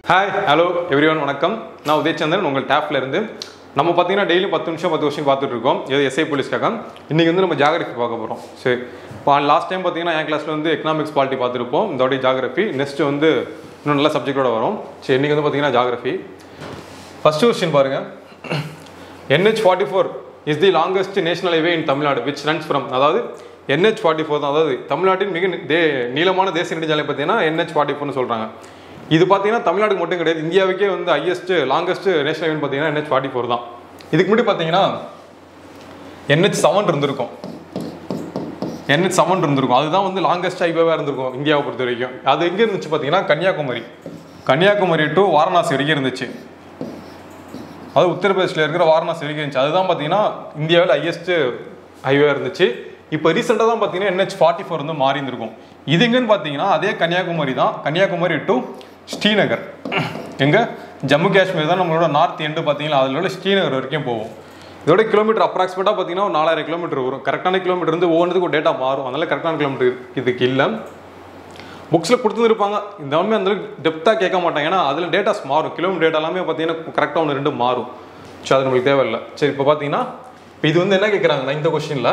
hi hello everyone வணக்கம் நான் உதயச்சந்திரன் உங்கள் டேப்ல இருந்து நம்ம பார்த்தீங்கன்னா டெய்லி பத்து நிமிஷம் பத்து கொஸ்டின் பார்த்துட்டு இருக்கோம் இது எஸ்ஐ போலீஸ்க்காக இன்னைக்கு வந்து நம்ம ஜாகிரபி பார்க்க போகிறோம் சரி இப்போ லாஸ்ட் டைம் பார்த்தீங்கன்னா என் கிளாஸ்ல வந்து எக்கனாமிக்ஸ் பாலிட்டி பார்த்துருப்போம் இந்த வாட்டி ஜாகிரபி நெக்ஸ்ட் வந்து இன்னும் நல்ல சப்ஜெக்டோட வரும் சரி இன்னைக்கு வந்து பார்த்தீங்கன்னா ஜாகிரபி ஃபர்ஸ்ட் கொஸ்டின் பாருங்க NH forty four is the longest national highway in Tamil Nadu which runs from அதாவது NH ஃபார்ட்டி ஃபோர் தான் அதாவது தமிழ்நாட்டின் மிக நி- தே நீளமான தேசிய நெடுஞ்சாலை பார்த்தீங்கன்னா NH ஃபார்ட்டி ஃபோர்னு சொல்கிறாங்க இது பார்த்தீங்கன்னா தமிழ்நாடுக்கு மட்டும் கிடையாது இந்தியாவுக்கே வந்து ஹையஸ்ட் லாங்கஸ்ட் நேஷனல் ஹைவேன்னு பார்த்தீங்கன்னா NH ஃபார்ட்டி ஃபோர் தான் இதுக்கு முன்னாடி பார்த்தீங்கன்னா NH செவன் இருந்திருக்கும் NH செவன் இருந்திருக்கும் அதுதான் வந்து லாங்கஸ்ட் ஹைவேவாக இருந்திருக்கும் இந்தியாவை பொறுத்த வரைக்கும் அது எங்கே இருந்துச்சு பார்த்தீங்கன்னா கன்னியாகுமரி கன்னியாகுமரி டு வாரணாசி வரைக்கும் இருந்துச்சு அது உத்தரப்பிரதேசில் இருக்கிற வாரணாசி வரைக்கும் இருந்துச்சு அதுதான் பார்த்தீங்கன்னா இந்தியாவில் ஹையஸ்ட் ஹைவே இருந்துச்சு இப்போ ரீசெண்டாக தான் பார்த்தீங்கன்னா NH ஃபார்ட்டி ஃபோர் வந்து மாறி இருந்திருக்கும் இது எங்கன்னு பார்த்தீங்கன்னா அதே கன்னியாகுமரி தான் கன்னியாகுமரி டு ஸ்ரீநகர் எங்க ஜம்மு காஷ்மீர் தான் நம்மளோட நார்த் எண்டு பார்த்தீங்கன்னா அதில் உள்ள ஸ்ரீநகர் வரைக்கும் போகும் இதோட கிலோமீட்டர் அப்ராக்சிமேட்டாக பார்த்தீங்கன்னா ஒரு நாலாயிரம் கிலோமீட்டர் வரும் கரெக்டான கிலோமீட்டர் வந்து ஒவ்வொன்றுக்கு ஒரு டேட்டா மாறும் அதனால கரெக்டான கிலோமீட்டர் இதுக்கு இல்லை புக்ஸில் கொடுத்துருப்பாங்க இந்த எல்லாமே அந்த டெப்த்தாக கேட்க மாட்டாங்க ஏன்னா அதில் டேட்டாஸ் மாறும் கிலோமீட்டர் டேட்டா எல்லாமே பார்த்தீங்கன்னா கரெக்டாக ஒன்று ரெண்டு மாறும் ஸோ அது நம்மளுக்கு தேவையில்லை சரி இப்போ பார்த்தீங்கன்னா இப்போ இது வந்து என்ன கேட்குறாங்கன்னா இந்த கொஸ்டினில்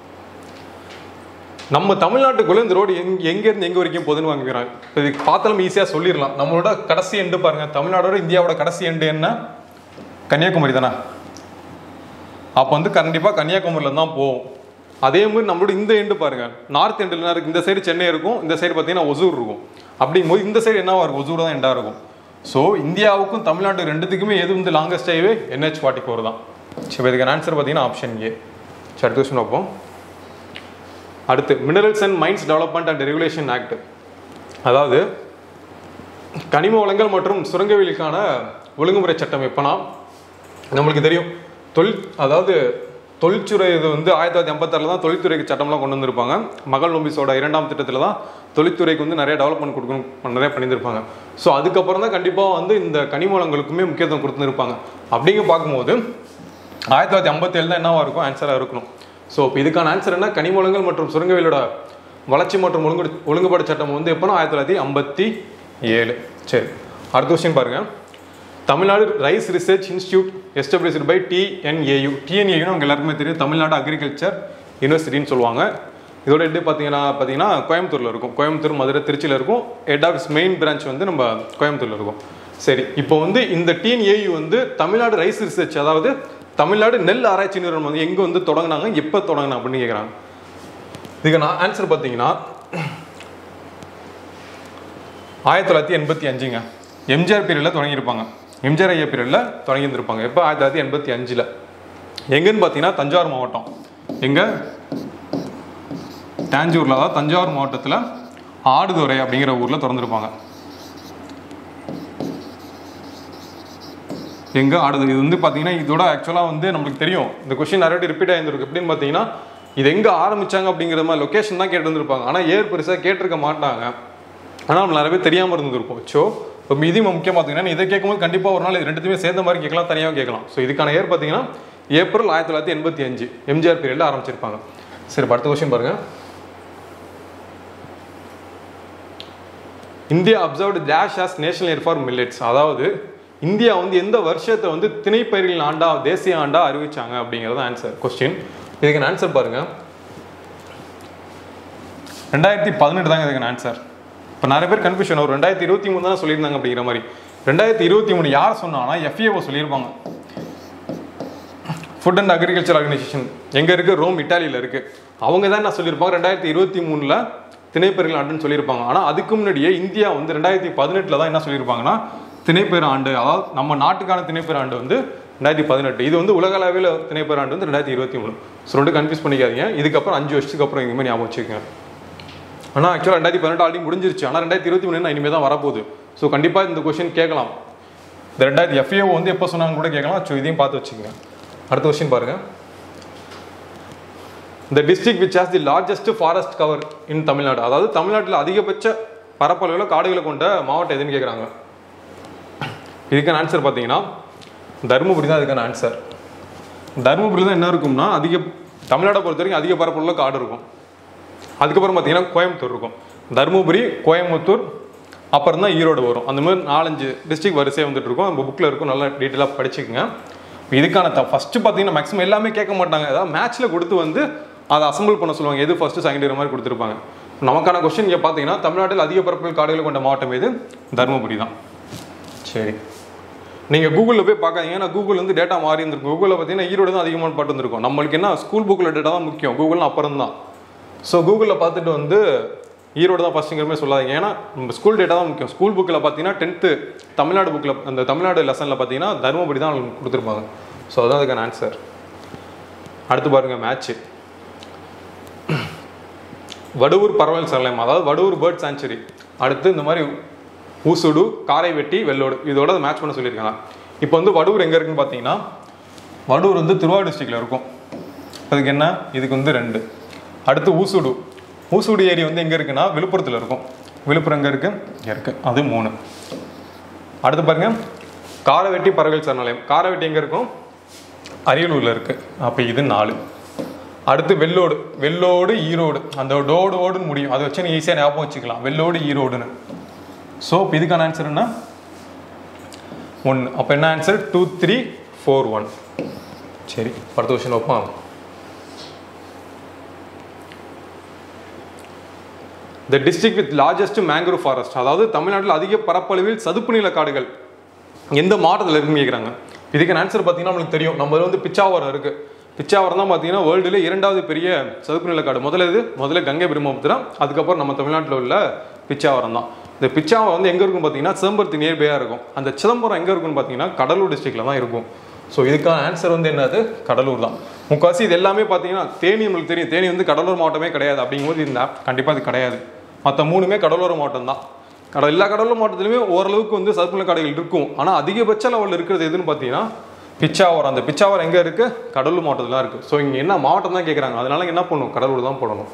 நம்ம தமிழ்நாட்டுக்குள்ள இந்த ரோடு எங்க எங்கேருந்து எங்கே வரைக்கும் போகுதுன்னு வாங்கிக்கிறாங்க இப்போ இதுக்கு பார்த்தாலும் ஈஸியாக சொல்லிடலாம் நம்மளோட கடைசி எண்டு பாருங்க தமிழ்நாடோட இந்தியாவோட கடைசி எண்டு என்ன கன்னியாகுமரி தானே அப்போ வந்து கண்டிப்பாக கன்னியாகுமரியில் தான் போகும் அதே மாதிரி நம்மளோட இந்த எண்டு பாருங்க நார்த் எண்டில் என்ன இருக்கு இந்த சைடு சென்னை இருக்கும் இந்த சைடு பார்த்தீங்கன்னா ஒசூர் இருக்கும் அப்படிங்கும்போது இந்த சைடு என்னவா இருக்கும் ஒசூர் தான் எண்டாக இருக்கும் ஸோ இந்தியாவுக்கும் தமிழ்நாடு ரெண்டுத்துக்குமே எது வந்து longest highway NH forty four தான் சரி இதுக்கான ஆன்சர் பார்த்தீங்கன்னா ஆப்ஷன் ஏ சரி அடுத்த கொஸ்டின் பார்ப்போம் அடுத்து minerals and mines development and regulation act அதாவது கனிம வளங்கள் மற்றும் சுரங்கவியலுக்கான ஒழுங்குமுறை சட்டம் எப்போனா நம்மளுக்கு தெரியும் தொழில் அதாவது தொழில்துறை இது வந்து ஆயிரத்தி தொள்ளாயிரத்தி ஐம்பத்தாறில் தான் தொழில்துறைக்கு சட்டம்லாம் கொண்டு வந்திருப்பாங்க மகள் நோம்பிஸோட இரண்டாம் திட்டத்தில் தான் தொழில்துறைக்கு வந்து நிறைய டெவலப்மெண்ட் கொடுக்கணும் நிறைய பண்ணியிருப்பாங்க ஸோ அதுக்கப்புறம் தான் கண்டிப்பாக வந்து இந்த கனிம வளங்களுக்குமே முக்கியத்துவம் கொடுத்துருப்பாங்க அப்படிங்க பார்க்கும்போது ஆயிரத்தி தொள்ளாயிரத்தி ஐம்பத்தேழு தான் என்னவா இருக்கும் ஆன்சராக இருக்கணும் ஸோ இப்போ இதுக்கான ஆன்சர் என்ன கனிம வளங்கள் மற்றும் சுரங்கவியலோட வளர்ச்சி மற்றும் ஒழுங்கு ஒழுங்குபாடு சட்டம் வந்து எப்போனா ஆயிரத்தி தொள்ளாயிரத்தி ஐம்பத்தி ஏழு சரி அடுத்த கொஸ்டின் பாருங்க Tamil Nadu rice research institute established by TNAU TNAU நமக்கு எல்லாருக்குமே தெரியும் தமிழ்நாடு அக்ரிகல்ச்சர் யூனிவர்சிட்டின்னு சொல்லுவாங்க இதோட ஹெட் பார்த்தீங்கன்னா பார்த்தீங்கன்னா கோயம்புத்தூரில் இருக்கும் கோயம்புத்தூர் மதுரை திருச்சியில் இருக்கும் ஹெட் ஆஃபீஸ் மெயின் பிரான்ச் வந்து நம்ம கோயம்புத்தூரில் இருக்கும் சரி இப்போ வந்து இந்த டிஎன்ஏயு வந்து தமிழ்நாடு ரைஸ் ரிசர்ச் அதாவது தமிழ்நாடு நெல் ஆராய்ச்சி நிறுவனம் வந்து எங்கே வந்து தொடங்கினாங்க எப்போ தொடங்கினா அப்படின்னு கேட்குறாங்க இதுக்கு நான் ஆன்சர் பார்த்தீங்கன்னா ஆயிரத்தி தொள்ளாயிரத்தி எண்பத்தி அஞ்சுங்க எம்ஜிஆர் பீரியடில் தொடங்கியிருப்பாங்க எம்ஜிஆர் ஐயா பீரியடில் தொடங்கியிருந்திருப்பாங்க எப்போ ஆயிரத்தி தொள்ளாயிரத்தி எண்பத்தி அஞ்சில் எங்கன்னு பார்த்தீங்கன்னா தஞ்சாவூர் மாவட்டம் எங்க தாஞ்சூரில் அதாவது தஞ்சாவூர் மாவட்டத்தில் ஆடுதுறை அப்படிங்கிற ஊரில் திறந்திருப்பாங்க எங்க ஆடுது இது வந்து பார்த்தீங்கன்னா இதோட ஆக்சுவலாக வந்து நம்மளுக்கு தெரியும் இந்த கொஸ்டின் நிறைய ரிப்பீட் ஆயிருந்திருக்கு எப்படின்னு பார்த்தீங்கன்னா இது எங்கே ஆரம்பிச்சாங்க அப்படிங்கிற மாதிரி லொக்கேஷன் தான் கேட்டு வந்திருப்பாங்க ஆனால் ஏர் பெருசாக கேட்டிருக்க மாட்டாங்க ஆனால் நம்ம நிறைய பேர் தெரியாமல் இருந்திருக்கும் ஸோ இப்போ மீதி முக்கியம் பார்த்தீங்கன்னா நீ இதை கேட்கும்போது கண்டிப்பாக ஒரு நாள் இது ரெண்டுத்தையுமே சேர்ந்த மாதிரி கேட்கலாம் தனியாக கேட்கலாம் ஸோ இதுக்கான ஏர் பார்த்தீங்கன்னா ஏப்ரல் ஆயிரத்தி தொள்ளாயிரத்தி எண்பத்தி அஞ்சு எம்ஜிஆர் பீரியடில் ஆரம்பிச்சிருப்பாங்க சரி இப்ப அடுத்த கொஸ்டின் பாருங்க India observed dash as national year for millets அதாவது இந்தியா வந்து எந்த வருஷத்தை வந்து திணைப்பயிர்களின் ஆண்டா தேசிய ஆண்டா அறிவிச்சாங்க அப்படிங்கிறது ஆன்சர் கொஸ்டின் இதுக்கு ஆன்சர் பாருங்க ரெண்டாயிரத்தி பதினெட்டு தாங்க இதுக்கு ஆன்சர் இப்போ நிறைய பேர் கன்ஃபியூஷன் ஒரு ரெண்டாயிரத்தி இருபத்தி மூணு தானே சொல்லியிருந்தாங்க அப்படிங்கிற மாதிரி ரெண்டாயிரத்தி இருபத்தி மூணு யார் சொன்னாங்கன்னா எஃப்ஏஓ சொல்லியிருப்பாங்க ஃபுட் அண்ட் அக்ரிகல்ச்சர் ஆர்கனைசேஷன் எங்கே இருக்குது ரோம் இட்டாலியில் இருக்குது அவங்க தான் என்ன சொல்லியிருப்பாங்க ரெண்டாயிரத்தி இருபத்தி மூணில் திணைப்பயிர்கள் ஆண்டுன்னு சொல்லியிருப்பாங்க ஆனால் அதுக்கு முன்னாடியே இந்தியா வந்து ரெண்டாயிரத்தி பதினெட்டில் தான் என்ன சொல்லியிருப்பாங்கன்னா திணைப்பயிர் ஆண்டு அதாவது நம்ம நாட்டுக்கான திணைப்பயிர் ஆண்டு வந்து ரெண்டாயிரத்தி பதினெட்டு இது வந்து உலக அளவில் திணைப்பயிர் ஆண்டு வந்து ரெண்டாயிரத்தி இருபத்தி மூணு ஸோ ரெண்டு கன்ஃபியூஸ் பண்ணிக்காதீங்க இதுக்கப்புறம் அஞ்சு வருஷத்துக்கு அப்புறம் இந்த மாதிரி ஞாபகம் வச்சுக்கோங்க ஆனால் ஆக்சுவலாக ரெண்டாயிரத்தி பதினெட்டு ஆல்ரெடி முடிஞ்சிருச்சு ஆனால் ரெண்டாயிரத்தி இருபத்தி மூணு இனிமேல் தான் வரப்போகுது ஸோ கண்டிப்பாக இந்த கொஸ்டின் கேட்கலாம் இந்த ரெண்டாயிரத்தி எஃப்ஏஓ வந்து எப்போ சொன்னாங்க கூட கேட்கலாம் ஸோ இதையும் பார்த்து வச்சுக்கோங்க அடுத்த கொஸ்டின் பாருங்க இந்த district which has the largest forest cover in Tamil Nadu அதாவது தமிழ்நாட்டில் அதிகபட்ச பரப்பளவில் காடுகளை கொண்ட மாவட்டம் எதுன்னு கேட்குறாங்க இதுக்கான ஆன்சர் பார்த்தீங்கன்னா தருமபுரி தான் இதுக்கான ஆன்சர் தருமபுரி தான் என்ன இருக்கும்னா அதிக தமிழ்நாடை பொறுத்த வரைக்கும் அதிக பரப்பளவில் காடு இருக்கும் அதுக்கப்புறம் பார்த்தீங்கன்னா கோயம்புத்தூர் இருக்கும் தருமபுரி கோயம்புத்தூர் அப்புறம் தான் ஈரோடு வரும் அந்த மாதிரி நாலஞ்சு டிஸ்ட்ரிக்ட் வரிசையாக வந்துட்டு இருக்கும் நம்ம புக்கில் இருக்கும் நல்லா டீட்டெயிலாக படிச்சுக்கோங்க இதுக்கான த ஃபஸ்ட்டு பார்த்தீங்கன்னா மேக்ஸிமம் எல்லாமே கேட்க மாட்டாங்க ஏதாவது மேட்ச்சில் கொடுத்து வந்து அதை அசம்பிள் பண்ண சொல்லுவாங்க எது ஃபஸ்ட்டு செகண்ட் மாதிரி கொடுத்துருப்பாங்க நமக்கான கொஸ்டின் இங்கே பார்த்தீங்கன்னா தமிழ்நாட்டில் அதிக பரப்பல் காடுகளை கொண்ட மாவட்டம் எது தருமபுரி தான் சரி நீங்கள் கூகுளில் போய் பார்க்காதீங்க ஏன்னா கூகுள் வந்து டேட்டா மாறி இருந்திருக்கும் கூகுளில் பார்த்தீங்கன்னா ஈரோடு தான் அதிகமான பாட்டு இருந்திருக்கும் நம்மளுக்கு என்ன ஸ்கூல் புக்கில் டேட்டா தான் முக்கியம் கூகுள்னு அப்புறம் தான் ஸோ கூகுளில் பார்த்துட்டு வந்து ஈரோடு தான் ஃபஸ்ட்டுங்கிற மாதிரி சொல்லாதீங்க ஏன்னா நம்ம ஸ்கூல் டேட்டா தான் முக்கியம் ஸ்கூல் புக்கில் பார்த்தீங்கன்னா டென்த்து தமிழ்நாடு புக்கில் அந்த தமிழ்நாடு லெசனில் பார்த்தீங்கன்னா தருமபுரி தான் அவங்களுக்கு கொடுத்துருப்பாங்க ஸோ அதான் அதுக்கான ஆன்சர் அடுத்து பாருங்க மேட்ச்சு வடுவூர் பறவை சரணாலயம் அதாவது வடுவூர் பேர்ட் சாங்சுரி அடுத்து இந்த மாதிரி ஊசுடு காரைவெட்டி வெள்ளோடு இதோட மேட்ச் பண்ண சொல்லியிருக்காங்க இப்போ வந்து வடுவூர் எங்கே இருக்குன்னு பார்த்தீங்கன்னா வடுவூர் வந்து திருவாரூர் டிஸ்ட்ரிக்டில் இருக்கும் அதுக்கு என்ன இதுக்கு வந்து ரெண்டு அடுத்து ஊசுடு ஊசுடு ஏரி வந்து எங்கே இருக்குன்னா விழுப்புரத்தில் இருக்கும் விழுப்புரம் எங்கே இருக்குது இங்கே இருக்குது அது மூணு அடுத்து பாருங்க காரைவெட்டி பறவைகள் சரணாலயம் காரைவெட்டி எங்கே இருக்கும் அரியலூரில் இருக்குது அப்போ இது நாலு அடுத்து வெள்ளோடு வெள்ளோடு ஈரோடு அந்த டோடு ஓடுன்னு முடியும் அதை வச்சு நீ ஈஸியாக ஞாபகம் வச்சுக்கலாம் வெள்ளோடு ஈரோடுன்னு ஸோ இப்போ இதுக்கான ஆன்சர் என்ன ஒன்று அப்போ என்ன answer two three four one சரி அடுத்த கொஸ்டின் வைப்போம் the district with largest mangrove forest அதாவது தமிழ்நாட்டில் அதிக பரப்பளவில் சதுப்பு நில காடுகள் எந்த மாவட்டத்தில் இருக்குன்னு கேட்குறாங்க இதுக்கான ஆன்சர் பார்த்தீங்கன்னா நம்மளுக்கு தெரியும் நம்ம இதுல வந்து பிச்சாவரம் இருக்குது பிச்சாவரம் தான் பார்த்தீங்கன்னா வேர்ல்டுல இரண்டாவது பெரிய சதுப்பு நில காடு முதல்ல இது முதல்ல கங்கை பிரம்மபுத்திரம் அதுக்கப்புறம் நம்ம தமிழ்நாட்டில் உள்ள பிச்சாவரம் தான் இந்த பிச்சாவரம் வந்து எங்கே இருக்கும் பார்த்தீங்கன்னா சிதம்பரத்து நியர்பையாக இருக்கும் அந்த சிதம்பரம் எங்கே இருக்குன்னு பார்த்தீங்கன்னா கடலூர் டிஸ்ட்ரிக்டில் தான் இருக்கும் ஸோ இதுக்கான ஆன்சர் வந்து என்னது கடலூர் தான் முக்காசி இது எல்லாமே பார்த்தீங்கன்னா தேனி நம்மளுக்கு தெரியும் தேனி வந்து கடலூர் மாவட்டமே கிடையாது அப்படிங்கும்போது இந்த கண்டிப்பாக அது கிடையாது மற்ற மூணுமே கடலோர மாவட்டம் தான் கடல் எல்லா கடலூர் மாவட்டத்துலையுமே ஓரளவுக்கு வந்து சதுப்பு நில காடுகள் இருக்கும் ஆனால் அதிகபட்ச லெவலில் இருக்கிறது எதுன்னு பார்த்தீங்கன்னா பிச்சாவரம் அந்த பிச்சாவரம் எங்கே இருக்குது கடலூர் மாவட்டத்தில் தான் இருக்குது ஸோ இங்கே என்ன மாவட்டம் தான் கேட்குறாங்க அதனால என்ன பண்ணணும் கடலூர் தான் போடணும்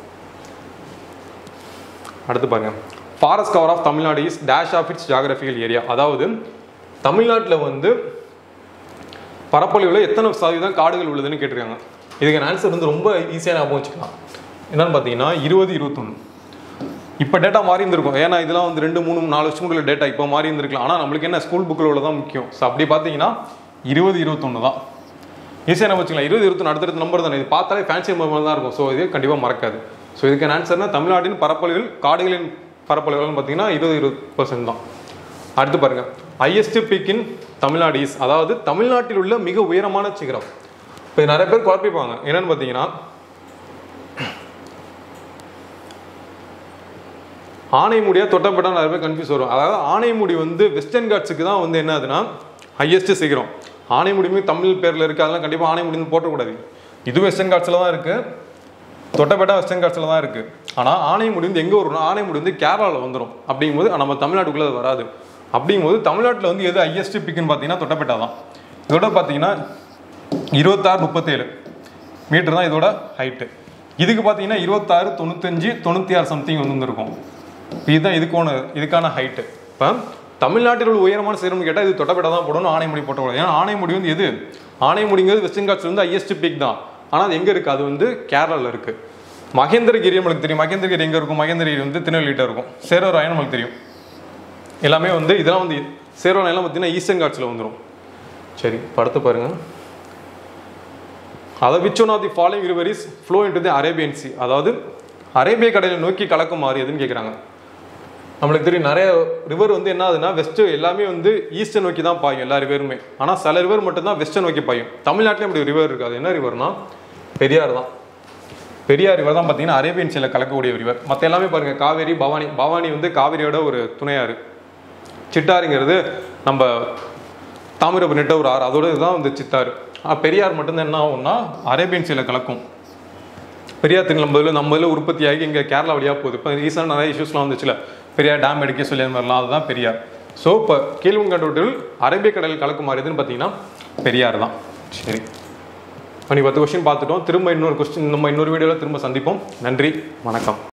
அடுத்து பாருங்க forest cover of Tamil Nadu is dash of its geographical area அதாவது தமிழ்நாட்டில் வந்து பரப்பளவில் எத்தனை சதவீதம் காடுகள் உள்ளதுன்னு கேட்டிருக்காங்க இதுக்கான ஆன்சர் வந்து ரொம்ப ஈஸியாக ஞாபகம் வச்சுக்கலாம் என்னன்னு பார்த்தீங்கன்னா இருபது இருபத்தொன்று இப்போ டேட்டா மாறி இருந்திருக்கும் ஏன்னா இதெல்லாம் வந்து ரெண்டு மூணு நாலு வருஷம் உள்ள டேட்டா இப்போ மாறி இருந்திருக்கலாம் ஆனால் நம்மளுக்கு என்ன ஸ்கூல் புக்கில் உள்ள தான் முக்கியம் ஸோ அப்படி பார்த்தீங்கன்னா இருபது இருபத்தொன்று தான் ஈஸியாக நம்ம வச்சுக்கலாம் இருபது இருபத்தொன்று அடுத்தடுத்த நம்பர் தானே இது பார்த்தாலே ஃபேன்சி நம்பர் தான் இருக்கும் ஸோ இது கண்டிப்பாக மறக்காது ஸோ இதுக்கான ஆன்சர்னா தமிழ்நாட்டின் பரப்பளவில் காடுகளின் பரப்பளவுகள்னு பார்த்தீங்கன்னா இருபது இருபது பர்சன்ட் தான் அடுத்து பாருங்க highest peak in Tamil Nadu is அதாவது தமிழ்நாட்டில் உள்ள மிக உயரமான சிகரம் இப்போ நிறைய பேர் குழப்பிப்பாங்க என்னன்னு பார்த்தீங்கன்னா ஆனைமுடியா தொட்டப்பட்டா நிறைய பேர் கன்ஃபியூஸ் வரும் அதாவது ஆனைமுடி வந்து வெஸ்டர்ன் காட்ஸுக்கு தான் வந்து என்ன ஆகுதுன்னா ஹையஸ்ட் சிகரம் ஆனைமுடியுமே தமிழ் பேரில் இருக்குது அதெல்லாம் கண்டிப்பாக ஆனைமுடின்னு போட்டக்கூடாது இது வெஸ்டர்ன் காட்ஸில் தான் இருக்குது தொட்டபெட்டா வெஸ்டர்ன் காட்ஸில் தான் இருக்குது ஆனால் ஆனைமுடி வந்து எங்கே வரும்னா ஆனைமுடி வந்து கேரளாவில் வந்துடும் அப்படிங்கும்போது நம்ம தமிழ்நாட்டுக்குள்ளே அது வராது அப்படிங்கும்போது தமிழ்நாட்டில் வந்து எது ஹையஸ்ட் பிக்குன்னு பார்த்தீங்கன்னா தொட்டபெட்டா தான் இதோட பார்த்தீங்கன்னா இருபத்தாறு முப்பத்தேழு மீட்டர் தான் இதோட ஹைட்டு இதுக்கு பார்த்தீங்கன்னா இருபத்தாறு தொண்ணூத்தஞ்சு தொண்ணூற்றி ஆறு சம்திங் வந்து இருந்திருக்கும் இதுதான் இதுக்கான இதுக்கான ஹைட்டு இப்போ தமிழ்நாட்டில் உள்ள உயரமான சிகரம்னு கேட்டால் இது தொட்டபெட்டா தான் போடணும் ஆனைமுடி போட்டக்கூடாது ஏன்னா ஆனைமுடி வந்து எது ஆனைமுடிங்கிறது வெஸ்டர்ன் காட்ஸ் வந்து ஹையஸ்ட் பீக் தான் ஆனால் அது எங்கே இருக்குது அது வந்து கேரளாவில் இருக்குது மகேந்திரகிரி நம்மளுக்கு தெரியும் மகேந்திரகிரி எங்கே இருக்கும் மகேந்திரகிரி வந்து திருநெல்வேலிட்ட இருக்கும் சேரராயன் நம்மளுக்கு தெரியும் எல்லாமே வந்து இதெல்லாம் வந்து சேரராயெல்லாம் பார்த்தீங்கன்னா ஈஸ்டர்ன் காட்ஸில் வந்துடும் சரி படத்தை பாருங்க அதை which one of the following river is flow into the Arabian sea அதாவது அரேபிய கடலை நோக்கி கலக்குமாறு எதுன்னு கேட்குறாங்க நம்மளுக்கு தெரியும் நிறைய ரிவர் வந்து என்ன ஆகுதுன்னா வெஸ்ட் எல்லாமே வந்து ஈஸ்டை நோக்கி தான் பாயும் எல்லா ரிவருமே ஆனால் சில ரிவர் மட்டும்தான் வெஸ்ட்டை நோக்கி பாயும் தமிழ்நாட்டிலே அப்படி ரிவர் இருக்காது என்ன ரிவர்னா பெரியார் தான் பெரியார் ரிவர் தான் பார்த்தீங்கன்னா அரேபியன் சைடில் கலக்கக்கூடிய ரிவர் மற்ற எல்லாமே பாருங்க காவேரி பவானி பவானி வந்து காவேரியோட ஒரு துணையாறு சிட்டாருங்கிறது நம்ம தாமிரபரணி நெட்ட ஒரு ஆறு அதோட இதுதான் வந்து சித்தாறு ஆனா பெரியார் மட்டும்தான் என்ன ஆகும்னா அரேபியன் சைடில் கலக்கும் பெரியார் திருநெல் நம்ம இதில் நம்ம இதில் உற்பத்தியாகி இங்கே கேரளா வழியாக போகுது இப்போ ரீசெண்டாக நிறைய இஷ்யூஸ்லாம் வந்துச்சுல பெரியார் டேம் எடுக்க சொல்லி அந்த மாதிரிலாம் அதுதான் பெரியார் ஸோ இப்போ கீழ்வங்கண்டோட்டில் அரேபிய கடலில் கலக்குமாறு எதுன்னு பார்த்தீங்கன்னா பெரியார் தான் சரி இப்போ நீ பத்து கொஸ்டின் பார்த்துட்டோம் திரும்ப இன்னொரு கொஸ்டின் நம்ம இன்னொரு வீடியோவில் திரும்ப சந்திப்போம் நன்றி வணக்கம்